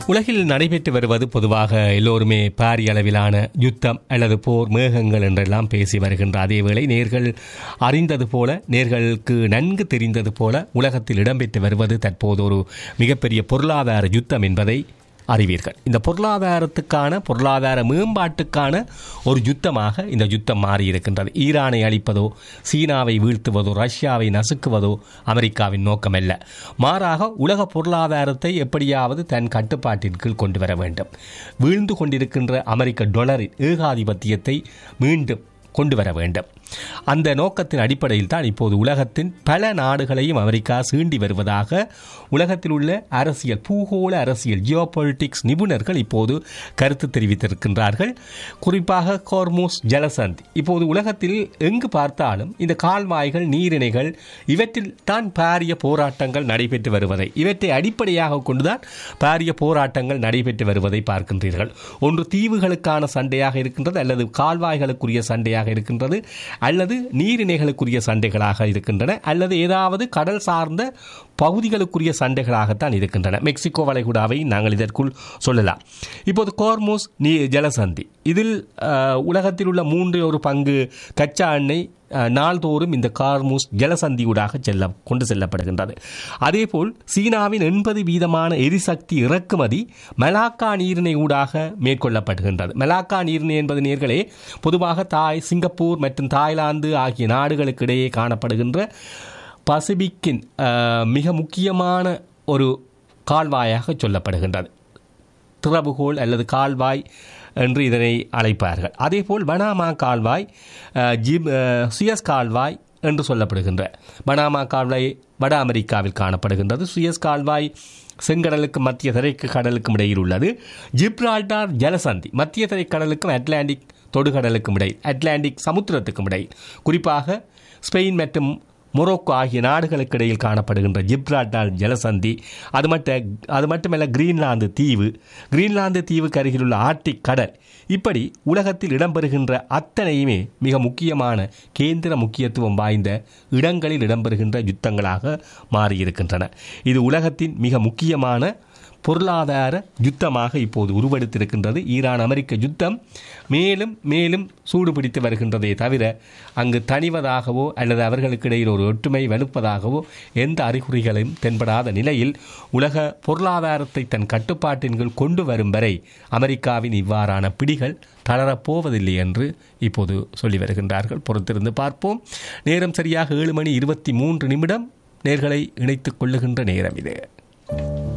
உலகில் நடைபெற்று வருவது பொதுவாக எல்லோருமே பாரிய அளவிலான யுத்தம் அல்லது போர் மேகங்கள் என்றெல்லாம் பேசி வருகின்ற அதேவேளை நேர்கள் அறிந்தது போல நேர்களுக்கு நன்கு தெரிந்தது போல உலகத்தில் இடம்பெற்று வருவது தற்போது ஒரு மிகப்பெரிய பொருளாதார யுத்தம் என்பதை அறிவீர்கள் இந்த பொருளாதாரத்துக்கான பொருளாதார மேம்பாட்டுக்கான ஒரு யுத்தமாக இந்த யுத்தம் மாறியிருக்கின்றது ஈரானை அழிப்பதோ சீனாவை வீழ்த்துவதோ ரஷ்யாவை நசுக்குவதோ அமெரிக்காவின் நோக்கமல்ல மாறாக உலக பொருளாதாரத்தை எப்படியாவது தன் கட்டுப்பாட்டின் கீழ் கொண்டு வர வேண்டும் வீழ்ந்து கொண்டிருக்கின்ற அமெரிக்க டொலரின் ஏகாதிபத்தியத்தை மீண்டும் கொண்டு வர வேண்டும் அந்த நோக்கத்தின் அடிப்படையில் தான் இப்போது உலகத்தின் பல நாடுகளையும் அமெரிக்கா சீண்டி வருவதாக உலகத்தில் உள்ள அரசியல் பூகோள அரசியல் ஜியோ பொலிட்டிக்ஸ் நிபுணர்கள் இப்போது கருத்து தெரிவித்திருக்கின்றார்கள் குறிப்பாக கோர்மோஸ் ஜலசந்தி இப்போது உலகத்தில் எங்கு பார்த்தாலும் இந்த கால்வாய்கள் நீரிணைகள் இவற்றில் தான் பாரிய போராட்டங்கள் நடைபெற்று வருவதை இவற்றை அடிப்படையாக கொண்டுதான் பாரிய போராட்டங்கள் நடைபெற்று வருவதை பார்க்கின்றீர்கள் ஒன்று தீவுகளுக்கான சண்டையாக இருக்கின்றது அல்லது கால்வாய்களுக்குரிய சண்டையாக இருக்கின்றது அல்லது நீரிணைகளுக்குரிய சண்டைகளாக இருக்கின்றன அல்லது ஏதாவது கடல் சார்ந்த பகுதிகளுக்குரிய சண்டைகளாகத்தான் இருக்கின்றன மெக்சிகோ வளைகுடாவை நாங்கள் இதற்குள் சொல்லலாம் இப்போது கோர்மோஸ் நீ ஜலசந்தி இதில் அஹ், உலகத்தில் உள்ள மூன்று ஒரு பங்கு கச்சா எண்ணெய் அஹ், நாள்தோறும் இந்த கார்மூஸ் ஜலசந்தியூடாக செல்ல கொண்டு செல்லப்படுகின்றது அதேபோல் சீனாவின் எண்பது வீதமான எரிசக்தி இறக்குமதி மலாக்கா நீரிணை ஊடாக மேற்கொள்ளப்படுகின்றது மலாக்கா நீரிணை என்பது நேர்களே பொதுவாக தாய் சிங்கப்பூர் மற்றும் தாய்லாந்து ஆகிய நாடுகளுக்கு இடையே காணப்படுகின்ற பசிபிக்கின் அஹ், மிக முக்கியமான ஒரு கால்வாயாக சொல்லப்படுகின்றது திறவுகோல் அல்லது கால்வாய் என்று இதனை அழைப்பார்கள் அதேபோல் பனாமா கால்வாய் அஹ், ஜிப் அஹ், சுயஸ் கால்வாய் என்று சொல்லப்படுகின்ற பனாமா கால்வாய் வட அமெரிக்காவில் காணப்படுகின்றது சுயஸ் கால்வாய் செங்கடலுக்கு மத்திய திரைக்கு கடலுக்கும் இடையில் உள்ளது ஜிப்ரால்டார் ஜலசந்தி மத்திய திரைக்கடலுக்கும் அட்லாண்டிக் தொடுகடலுக்கும் இடையில் அட்லாண்டிக் சமுத்திரத்துக்கும் இடையில் குறிப்பாக ஸ்பெயின் மற்றும் மொரோக்கோ ஆகிய நாடுகளுக்கு இடையில் காணப்படுகின்ற ஜிப்ரால்டார் ஜலசந்தி அது மட்டும் அது மட்டுமல்ல கிரீன்லாந்து தீவு கிரீன்லாந்து தீவுக்கு அருகிலுள்ள ஆர்டிக் கடல் இப்படி உலகத்தில் இடம்பெறுகின்ற அத்தனையுமே மிக முக்கியமான கேந்திர முக்கியத்துவம் வாய்ந்த இடங்களில் இடம்பெறுகின்ற யுத்தங்களாக மாறியிருக்கின்றன இது உலகத்தின் மிக முக்கியமான பொருளாதார யுத்தமாக இப்போது உருவெடுத்திருக்கின்றது ஈரான் அமெரிக்க யுத்தம் மேலும் மேலும் சூடுபிடித்து வருகின்றதே தவிர அங்கு தணிவதாகவோ அல்லது அவர்களுக்கு இடையில் ஒரு ஒற்றுமை வலுப்பதாகவோ எந்த அறிகுறிகளும் தென்படாத நிலையில் உலக பொருளாதாரத்தை தன் கட்டுப்பாட்டின் கீழ் கொண்டு வரும் வரை அமெரிக்காவின் இவ்வாறான பிடிகள் தளரப்போவதில்லை என்று இப்போது சொல்லி வருகின்றார்கள் பொறுத்திருந்து பார்ப்போம் நேரம் சரியாக ஏழு மணி இருபத்தி மூன்று நிமிடம் நேர்களை இணைத்துக் கொள்ளுகின்ற நேரம் இது